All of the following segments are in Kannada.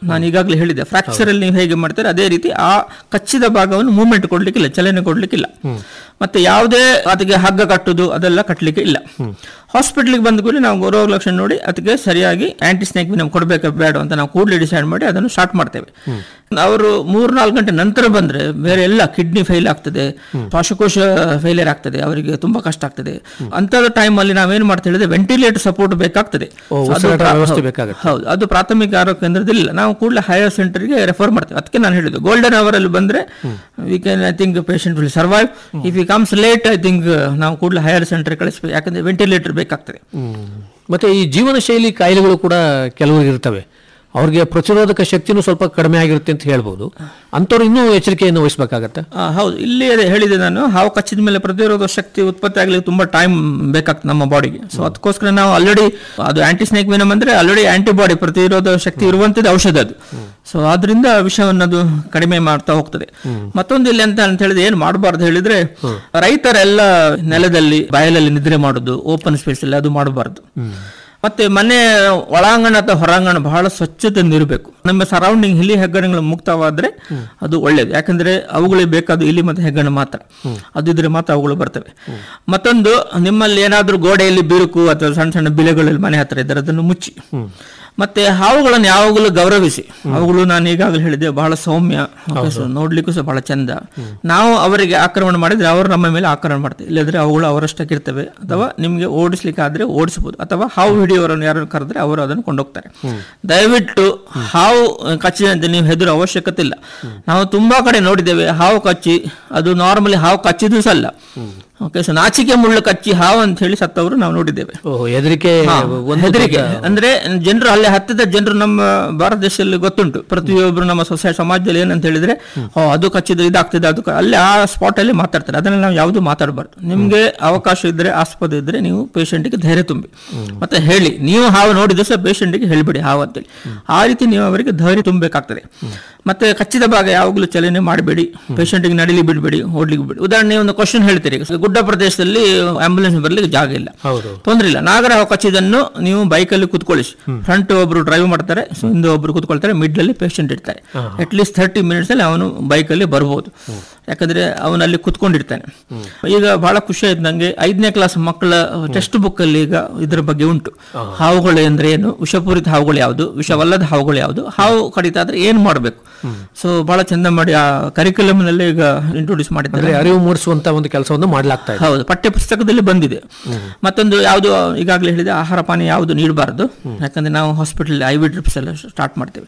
ನಾನು ಈಗಾಗಲೇ ಹೇಳಿದೆ ಫ್ರಾಕ್ಚರ್ ಅಲ್ಲಿ ನೀವು ಹೇಗೆ ಮಾಡ್ತಾರೆ ಅದೇ ರೀತಿ ಆ ಕಚ್ಚಿದ ಭಾಗವನ್ನು ಮೂವ್ಮೆಂಟ್ ಕೊಡ್ಲಿಕ್ಕಿಲ್ಲ ಚಲನೆ ಕೊಡ್ಲಿಕ್ಕಿಲ್ಲ ಮತ್ತೆ ಯಾವುದೇ ಅದಕ್ಕೆ ಹಗ್ಗ ಕಟ್ಟುದು ಅದೆಲ್ಲ ಕಟ್ಟಲಿಕ್ಕೆ ಇಲ್ಲ ಹಾಸ್ಪಿಟ್ಲಿಗೆ ಬಂದ ಕೂಡಲೇ ನಾವು ರೋಗ ಲಕ್ಷಣ ನೋಡಿ ಅದಕ್ಕೆ ಸರಿಯಾಗಿ ಆಂಟಿ ಸ್ನೇಕ್ ನಮ್ಗೆ ಕೊಡಬೇಕಾ ಬೇಡ ಅಂತ ನಾವು ಕೂಡಲೇ ಡಿಸೈಡ್ ಮಾಡಿ ಅದನ್ನು ಸ್ಟಾರ್ಟ್ ಮಾಡ್ತೇವೆ ಅವರು ಮೂರ್ ನಾಲ್ಕು ಗಂಟೆ ನಂತರ ಬಂದ್ರೆ ಬೇರೆ ಎಲ್ಲ ಕಿಡ್ನಿ ಫೈಲ್ ಆಗ್ತದೆ ಶ್ವಾಸಕೋಶ ಫೇಲಿಯರ್ ಆಗ್ತದೆ ಅವರಿಗೆ ತುಂಬಾ ಕಷ್ಟ ಆಗ್ತದೆ ಅಂತದ ಟೈಮ್ ಅಲ್ಲಿ ನಾವೇನ್ ಮಾಡ್ತಾ ಹೇಳಿದ್ರೆ ವೆಂಟಿಲೇಟರ್ ಸಪೋರ್ಟ್ ಬೇಕಾಗ್ತದೆ ಓ, So ಅದು ಉಸಿರಾಟ ಪ್ರಾ- ವ್ಯವಸ್ಥೆ ಹೌದು. ಬೇಕಾಗುತ್ತೆ. ಹೌದು ಅದು ಪ್ರಾಥಮಿಕ ಆರೋಗ್ಯ ಕೇಂದ್ರದಲ್ಲಿ ಇಲ್ಲ ನಾವು ಕೂಡಲೇ ಹೈಯರ್ ಸೆಂಟರ್ಗೆ ರೆಫರ್ ಮಾಡ್ತೇವೆ ಅದಕ್ಕೆ ನಾನು ಹೇಳಿದ್ದು ಗೋಲ್ಡನ್ ಅವರ್ ಅಲ್ಲಿ ಬಂದ್ರೆ we can I think patient will survive if he comes late I think ನಾವು ಕೂಡಲೇ ಹೈಯರ್ ಸೆಂಟರ್ ಕಳಿಸ್ಬೇಕು ಯಾಕಂದ್ರೆ ವೆಂಟಿಲೇಟರ್ ಬೇಕಾಗ್ತದೆ ಮತ್ತೆ ಈ ಜೀವನ ಶೈಲಿ ಕಾಯಿಲೆಗಳು ಕೂಡ ಕೆಲವರು ಇರ್ತವೆ ಅವ್ರಿಗೆ ಪ್ರತಿರೋಧಕ ಶಕ್ತಿನೂ ಸ್ವಲ್ಪ ಕಡಿಮೆ ಆಗಿರುತ್ತೆ ಅಂತ ಹೇಳ್ಬೋದು ಅಂಥವ್ರು ಇನ್ನೂ ಎಚ್ಚರಿಕೆಯನ್ನು ವಹಿಸಬೇಕಾಗತ್ತೆ ಆ, ಹೌದು ಇಲ್ಲಿ ಅದೇ ಹೇಳಿದೆ ನಾನು ಹಾವು ಕಚ್ಚಿದ ಮೇಲೆ ಪ್ರತಿರೋಧ ಶಕ್ತಿ ಉತ್ಪತ್ತಿ ಆಗ್ಲಿಕ್ಕೆ ತುಂಬಾ ಟೈಮ್ ಬೇಕಾಗ್ತದೆ ನಮ್ಮ ಬಾಡಿಗೆ ಸೊ ಅದಕ್ಕೋಸ್ಕರ ನಾವು ಆಲ್ರೆಡಿ ಅದು ಆಂಟಿ ಸ್ನೇಕ್ ವಿನಮ್ ಅಂದ್ರೆ ಆಲ್ರೆಡಿ ಆಂಟಿಬಾಡಿ ಪ್ರತಿರೋಧ ಶಕ್ತಿ ಇರುವಂತದ್ದು ಔಷಧ ಅದು ಸೊ ಆದ್ರಿಂದ ವಿಷವನ್ನು ಅದು ಕಡಿಮೆ ಮಾಡ್ತಾ ಹೋಗ್ತದೆ ಮತ್ತೊಂದು ಇಲ್ಲಿ ಅಂತ ಅಂತ ಹೇಳಿದ್ರೆ ಏನು ಮಾಡಬಾರ್ದು ಹೇಳಿದ್ರೆ ರೈತರೆಲ್ಲ ನೆಲದಲ್ಲಿ ಬಯಲಲ್ಲಿ ನಿದ್ರೆ ಮಾಡುದು ಓಪನ್ ಸ್ಪೇಸ್ ಅಲ್ಲಿ ಅದು ಮಾಡಬಾರ್ದು ಮತ್ತೆ ಮನೆ ಒಳಾಂಗಣ ಅಥವಾ ಹೊರಾಂಗಣ ಬಹಳ ಸ್ವಚ್ಛತೆಯಿಂದ ಇರಬೇಕು ನಮ್ಮ ಸರೌಂಡಿಂಗ್ ಇಲಿ ಹೆಗ್ಗಣಗಳು ಮುಕ್ತವಾದ್ರೆ ಅದು ಒಳ್ಳೇದು ಯಾಕಂದ್ರೆ ಅವುಗಳಿಗೆ ಬೇಕಾದ ಇಲಿ ಮತ್ತೆ ಹೆಗ್ಗಣ ಮಾತ್ರ ಅದು ಇದ್ರೆ ಮಾತ್ರ ಅವುಗಳು ಬರ್ತವೆ ಮತ್ತೊಂದು ನಿಮ್ಮಲ್ಲಿ ಏನಾದ್ರೂ ಗೋಡೆಯಲ್ಲಿ ಬಿರುಕು ಅಥವಾ ಸಣ್ಣ ಸಣ್ಣ ಬಿಲೆಗಳಲ್ಲಿ ಮನೆ ಹತ್ರ ಇದ್ದರೆ ಅದನ್ನು ಮುಚ್ಚಿ ಮತ್ತೆ ಹಾವುಗಳನ್ನು ಯಾವಾಗಲೂ ಗೌರವಿಸಿ ಅವುಗಳು ನಾನು ಈಗಾಗಲೇ ಹೇಳಿದೆ ಬಹಳ ಸೌಮ್ಯ Okay, so ನೋಡ್ಲಿಕ್ಕೂ ಸಹ ಬಹಳ ಚಂದ ನಾವು ಅವರಿಗೆ ಆಕ್ರಮಣ ಮಾಡಿದ್ರೆ ಅವರು ನಮ್ಮ ಮೇಲೆ ಆಕ್ರಮಣ ಮಾಡ್ತಾರೆ ಇಲ್ಲದ್ರೆ ಅವುಗಳು ಅವರಷ್ಟಕ್ಕೆ ಇರ್ತವೆ ಅಥವಾ ನಿಮ್ಗೆ ಓಡಿಸ್ಲಿಕ್ಕೆ ಆದ್ರೆ ಓಡಿಸಬಹುದು ಅಥವಾ ಹಾವು ಹಿಡಿಯೋರನ್ನು ಯಾರನ್ನು ಕರೆದ್ರೆ ಅವರು ಅದನ್ನು ಕೊಂಡೋಗ್ತಾರೆ ದಯವಿಟ್ಟು ಹಾವು ಕಚ್ಚಿದಂತೆ ನೀವು ಹೆದರೋ ಅವಶ್ಯಕತೆ ಇಲ್ಲ ನಾವು ತುಂಬಾ ಕಡೆ ನೋಡಿದ್ದೇವೆ ಹಾವು ಕಚ್ಚಿ ಅದು ನಾರ್ಮಲಿ ಹಾವು ಕಚ್ಚಿದ್ದು ಸಹ ಅಲ್ಲ ಓಕೆ ಸೊ ನಾಚಿಕೆ ಮುಳ್ಳು ಕಚ್ಚಿ ಹಾವು ಅಂತ ಹೇಳಿ ಸತ್ತವರು ನಾವು ನೋಡಿದ್ದೇವೆ ಓಹ್ ಹೆದರಿಕೆ ಹಾ, ಒಂದು ಹೆದರಿಕೆ ಅಂದ್ರೆ ಜನರು ಅಲ್ಲಿ ಹತ್ತಿದ ಜನರು ನಮ್ಮ ಭಾರತ ದೇಶದಲ್ಲಿ ಗೊತ್ತುಂಟು ಪ್ರತಿಯೊಬ್ಬರು ನಮ್ಮ ಸೊಸೈಟಿ ಸಮಾಜದಲ್ಲಿ ಏನಂತ ಹೇಳಿದ್ರೆ ಓ ಅದು ಕಚ್ಚಿದ್ರೆ ಇದಾಗ್ತದೆ ಅದು ಕ- ಅಲ್ಲಿ ಆ ಸ್ಪಾಟ್ ಅಲ್ಲಿ ಮಾತಾಡ್ತಾರೆ ಅದನ್ನ ನಾವು ಯಾವುದು ಮಾತಾಡಬಾರ್ದು ನಿಮ್ಗೆ ಅವಕಾಶ ಇದ್ರೆ ಆಸ್ಪದ ಇದ್ರೆ ನೀವು ಪೇಷಂಟ್ಗೆ ಧೈರ್ಯ ತುಂಬಿ ಮತ್ತೆ ಹೇಳಿ ನೀವು ಹಾವು ನೋಡಿದ್ರೆ ಸಹ ಪೇಷಂಟ್ಗೆ ಹೇಳ್ಬಿಡಿ ಹಾವು ಅಂತೇಳಿ ಆ ರೀತಿ ನೀವು ಅವರಿಗೆ ಧೈರ್ಯ ತುಂಬಬೇಕಾಗ್ತದೆ ಮತ್ತೆ ಕಚ್ಚಿದ ಭಾಗ ಯಾವಾಗಲೂ ಚಲನೆ ಮಾಡಬೇಡಿ ಪೇಷಂಟ್ಗೆ ನಡಿಲಿ ಬಿಡಬೇಡಿ ಓಡ್ಲಿಕ್ಕೆ ಬಿಡಿ ಉದಾಹರಣೆ ಒಂದು ಕ್ವಶನ್ ಹೇಳ್ತೀರಿ ಗುಡ್ಡ ಪ್ರದೇಶದಲ್ಲಿ ಆಂಬುಲೆನ್ಸ್ ಬರ್ಲಿಕ್ಕೆ ಜಾಗ ಇಲ್ಲ ಹೌದು ತೊಂದ್ರೆ ಇಲ್ಲ ನಾಗರ ಹಾವು ಕಚ್ಚಿದನ್ನು ನೀವು ಬೈಕಲ್ಲಿ ಕುತ್ಕೊಳ್ಳಿಸಿ ಫ್ರಂಟ್ ಒಬ್ರು ಡ್ರೈವ್ ಮಾಡ್ತಾರೆ ಸೊ ಹಿಂದೆ ಒಬ್ರು ಕುತ್ಕೊಳ್ತಾರೆ ಮಿಡ್ ಅಲ್ಲಿ ಪೇಷಂಟ್ ಇರ್ತಾರೆ ಅಟ್ ಲೀಸ್ಟ್ ಥರ್ಟಿ ಮಿನಿಟ್ಸ್ ಅಲ್ಲಿ ಅವನು ಬೈಕಲ್ಲಿ ಬರ್ಬೋದು ಯಾಕಂದ್ರೆ ಅವನಲ್ಲಿ ಕುತ್ಕೊಂಡಿರ್ತಾನೆ ಈಗ ಬಹಳ ಖುಷಿ ಆಯ್ತು ನಂಗೆ ಐದನೇ ಕ್ಲಾಸ್ ಮಕ್ಕಳ ಟೆಕ್ಸ್ಟ್ ಬುಕ್ ಅಲ್ಲಿ ಈಗ ಇದ್ರ ಬಗ್ಗೆ ಉಂಟು ಹಾವುಗಳು ಅಂದ್ರೆ ಏನು ವಿಷಪೂರಿತ ಹಾವುಗಳು ಯಾವುದು ವಿಷವಲ್ಲದ ಹಾವುಗಳು ಯಾವುದು ಹಾವು ಕಡಿತ ಆದ್ರೆ ಏನ್ ಮಾಡಬೇಕು ಸೊ ಬಹಳ ಚಂದ ಮಾಡಿ ಆ ಕರಿಕ್ಯುಲಮ್ ನಲ್ಲಿ ಈಗ ಇಂಟ್ರೊಡ್ಯೂಸ್ ಮಾಡಿದ್ದಾರೆ ಅಂದ್ರೆ ಅರಿವು ಮೂಡಿಸುವಂತ ಒಂದು ಕೆಲಸವನ್ನು ಮಾಡ್ಲಾಗ್ತಾ ಇದೆ ಹೌದು ಪಠ್ಯ ಪುಸ್ತಕದಲ್ಲಿ ಬಂದಿದೆ ಮತ್ತೊಂದು ಯಾವುದು ಈಗಾಗಲೇ ಹೇಳಿದೆ ಆಹಾರ ಪಾನೀಯ ಯಾವುದು ನೀಡಬಾರದು ಯಾಕಂದ್ರೆ ನಾವು ಹಾಸ್ಪಿಟಲ್ ಐ ವಿ ಡ್ರಿಪ್ಸ್ ಎಲ್ಲ ಸ್ಟಾರ್ಟ್ ಮಾಡ್ತೇವೆ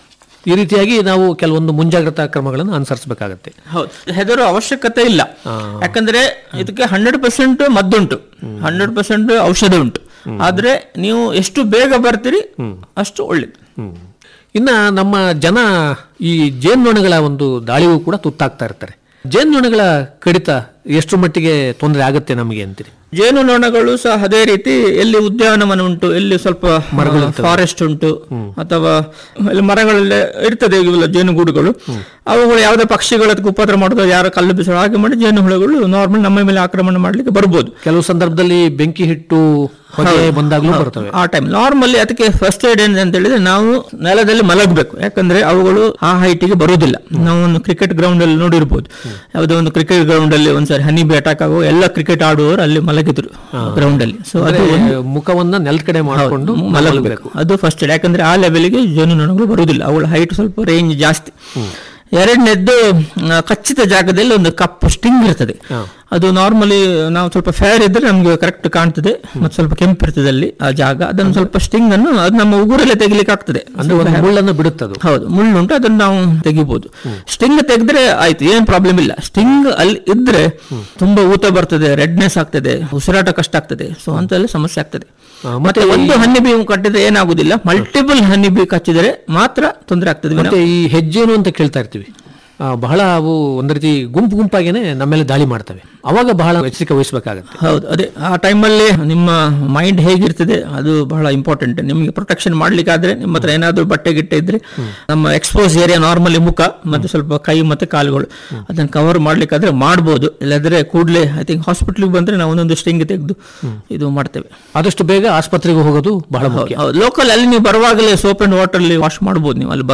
ಈ ರೀತಿಯಾಗಿ ನಾವು ಕೆಲವೊಂದು ಮುಂಜಾಗ್ರತಾ ಕ್ರಮಗಳನ್ನು ಅನುಸರಿಸಬೇಕಾಗತ್ತೆ ಹೌದು ಹೆದರೋ ಅವಶ್ಯಕತೆ ಇಲ್ಲ ಯಾಕಂದ್ರೆ ಇದಕ್ಕೆ ಹಂಡ್ರೆಡ್ ಪರ್ಸೆಂಟ್ ಮದ್ದುಂಟು ಹಂಡ್ರೆಡ್ ಪರ್ಸೆಂಟ್ ಔಷಧ ಉಂಟು ಆದ್ರೆ ನೀವು ಎಷ್ಟು ಬೇಗ ಬರ್ತೀರಿ ಅಷ್ಟು ಒಳ್ಳೇದು ಇನ್ನ ನಮ್ಮ ಜನ ಈ ಜೇನ್ನೊಣಗಳ ಒಂದು ದಾಳಿಗೂ ಕೂಡ ತುತ್ತಾಗ್ತಾ ಇರ್ತಾರೆ ಜೇನ್ನೊಣಗಳ ಕಡಿತ ಎಷ್ಟು ಮಟ್ಟಿಗೆ ತೊಂದರೆ ಆಗುತ್ತೆ ನಮಗೆ ಅಂತೀರಿ ಜೇನು ನೊಣಗಳು ಸಹ ಅದೇ ರೀತಿ ಎಲ್ಲಿ ಉದ್ಯಾನವನ ಉಂಟು ಎಲ್ಲಿ ಸ್ವಲ್ಪ ಫಾರೆಸ್ಟ್ ಉಂಟು ಅಥವಾ ಅಲ್ಲಿ ಮರಗಳಲ್ಲೇ ಇರ್ತದೆ ಇವೆಲ್ಲ ಜೇನುಗೂಡುಗಳು ಅವುಗಳು ಯಾವುದೇ ಪಕ್ಷಿಗಳ ಅದಕ್ಕೆ ಉಪದ್ರ ಮಾಡೋದು ಯಾರ ಕಲ್ಲು ಬಿಸಿಲು ಹಾಗೆ ಮಾಡಿ ಜೇನು ಹುಳುಗಳು ನಾರ್ಮಲ್ ನಮ್ಮ ಮೇಲೆ ಆಕ್ರಮಣ ಮಾಡ್ಲಿಕ್ಕೆ ಬರ್ಬೋದು ಕೆಲವು ಸಂದರ್ಭದಲ್ಲಿ ಬೆಂಕಿ ಹಿಟ್ಟು ಹೊಗೆ ಬಂದಾಗ್ಲೂ ಬರ್ತವೆ ಆ ಟೈಮ್ ನಾರ್ಮಲಿ ಅದಕ್ಕೆ ಫಸ್ಟ್ ಏಡ್ ಏನು ಅಂತ ಹೇಳಿದ್ರೆ ನಾವು ನೆಲದಲ್ಲಿ ಮಲಗಬೇಕು ಯಾಕಂದ್ರೆ ಅವುಗಳು ಆ ಹೈಟಿಗೆ ಬರುವುದಿಲ್ಲ ನಾವು ಒಂದು ಕ್ರಿಕೆಟ್ ಗ್ರೌಂಡ್ ಅಲ್ಲಿ ನೋಡಿರ್ಬೋದು ಯಾವುದೋ ಒಂದು ಕ್ರಿಕೆಟ್ ಗ್ರೌಂಡ್ ಅಲ್ಲಿ ಒಂದ್ಸರಿ ಹನಿ ಬಿ ಅಟ್ಯಾಕ್ ಆಗೋ ಎಲ್ಲ ಕ್ರಿಕೆಟ್ ಆಡುವವರು ಅಲ್ಲಿ ಮಲಗಿದ್ರು ಗ್ರೌಂಡ್ ಅಲ್ಲಿ ಸೊ ಅದು ಅಂದ್ರೆ ಮುಖವನ್ನ ನೆಲದ ಕಡೆ ಮಾಡಿಕೊಂಡು ಮಲಗಬೇಕು ಅದು ಫಸ್ಟ್ ಏಡ್ ಯಾಕಂದ್ರೆ ಆ ಲೆವೆಲ್ಗೆ ಜೇನುನೊಣಗಳು ಬರುವುದಿಲ್ಲ ಅವಳ ಹೈಟ್ ಸ್ವಲ್ಪ ರೇಂಜ್ ಜಾಸ್ತಿ ಎರಡನೇದ್ದು ಆ, ಕಚ್ಚಿದ ಜಾಗದಲ್ಲಿ ಒಂದು ಕಪ್ಪು ಸ್ಟಿಂಗ್ ಇರ್ತದೆ ಅದು ನಾರ್ಮಲಿ ನಾವು ಸ್ವಲ್ಪ ಫೇರ್ ಇದ್ರೆ ನಮ್ಗೆ ಕರೆಕ್ಟ್ ಕಾಣ್ತದೆ ಮತ್ತೆ ಸ್ವಲ್ಪ ಕೆಂಪು ಇರ್ತದೆ ಅಲ್ಲಿ ಆ ಜಾಗ ಅದನ್ನು ಸ್ವಲ್ಪ ಸ್ಟಿಂಗ್ ಅನ್ನು ಅದು ನಮ್ಮ ಉಗುರಲ್ಲೇ ತೆಗಿಲಿಕ್ಕೆ ಆಗ್ತದೆ ಅಂದ್ರೆ ಒಂದು ಮುಳ್ಳನ್ನು ಬಿಡುತ್ತದು ಹೌದು ಮುಳ್ಳುಂಟು ಅದನ್ನು ನಾವು ತೆಗಿಬಹುದು ಸ್ಟಿಂಗ್ ತೆಗೆದ್ರೆ ಆಯ್ತು ಏನ್ ಪ್ರಾಬ್ಲಮ್ ಇಲ್ಲ ಸ್ಟಿಂಗ್ ಅಲ್ಲಿ ಇದ್ರೆ ತುಂಬಾ ಊತ ಬರ್ತದೆ ರೆಡ್ನೆಸ್ ಆಗ್ತದೆ ಉಸಿರಾಟ ಕಷ್ಟ ಆಗ್ತದೆ ಸೊ ಅಂತೆಲ್ಲ ಸಮಸ್ಯೆ ಆಗ್ತದೆ ಮತ್ತೆ ಒಂದು ಹನಿ ಬಿ ಕಟ್ಟಿದ್ರೆ ಏನಾಗುದಿಲ್ಲ ಮಲ್ಟಿಪಲ್ ಹನಿ ಬಿ ಕಚ್ಚಿದರೆ ಮಾತ್ರ ತೊಂದರೆ ಆಗ್ತದೆ ವಿನಃ ಮತ್ತೆ ಈ ಹೆಜ್ಜೇನು ಅಂತ ಕೇಳ್ತಾ ಇರ್ತೀವಿ ಆ, ಬಹಳ ಅವು ಒಂದ್ ರೀತಿ ಗುಂಪು ಗುಂಪಾಗೇನೆ ನಮ್ಮ ಮೇಲೆ ದಾಳಿ ಮಾಡ್ತವೆ ಅವಾಗ ಬಹಳ ಎಚ್ಚರಿಕೆ ವಹಿಸಬೇಕಾಗತ್ತೆ ಹೌದು ಅದೇ ಆ ಟೈಮಲ್ಲಿ ನಿಮ್ಮ ಮೈಂಡ್ ಹೇಗಿರ್ತದೆ ಅದು ಬಹಳ ಇಂಪಾರ್ಟೆಂಟ್ ನಿಮಗೆ ಪ್ರೊಟೆಕ್ಷನ್ ಮಾಡ್ಲಿಕ್ಕಾದ್ರೆ ನಿಮ್ಮ ಹತ್ರ ಏನಾದ್ರೂ ಬಟ್ಟೆ ಗಿಟ್ಟೆ ಇದ್ರೆ ನಮ್ಮ ಎಕ್ಸ್ಪೋಸ್ ಏರಿಯಾ ನಾರ್ಮಲಿ ಮುಖ ಮತ್ತೆ ಸ್ವಲ್ಪ ಕೈ ಮತ್ತೆ ಕಾಲುಗಳು ಅದನ್ನ ಕವರ್ ಮಾಡ್ಲಿಕ್ಕಾದ್ರೆ ಮಾಡ್ಬೋದು ಇಲ್ಲಾಂದ್ರೆ ಕೂಡಲೇ ಐ ಥಿಂಕ್ ಹಾಸ್ಪಿಟ್ಲಿಗೆ ಬಂದ್ರೆ ನಾವು ಒಂದೊಂದು ಸ್ಟಿಂಗ್ ತೆಗೆದು ಇದು ಮಾಡ್ತೇವೆ ಆದಷ್ಟು ಬೇಗ ಆಸ್ಪತ್ರೆಗೆ ಹೋಗೋದು ಬಹಳ ಮುಖ್ಯ ಲೋಕಲ್ ಅಲ್ಲಿ ನೀವು ಬರುವಾಗಲೇ ಸೋಪ್ ಅಂಡ್ ವಾಟರ್ ಅಲ್ಲಿ ವಾಶ್ ಮಾಡ್ಬೋದು ನೀವು ಅಲ್ಲಿ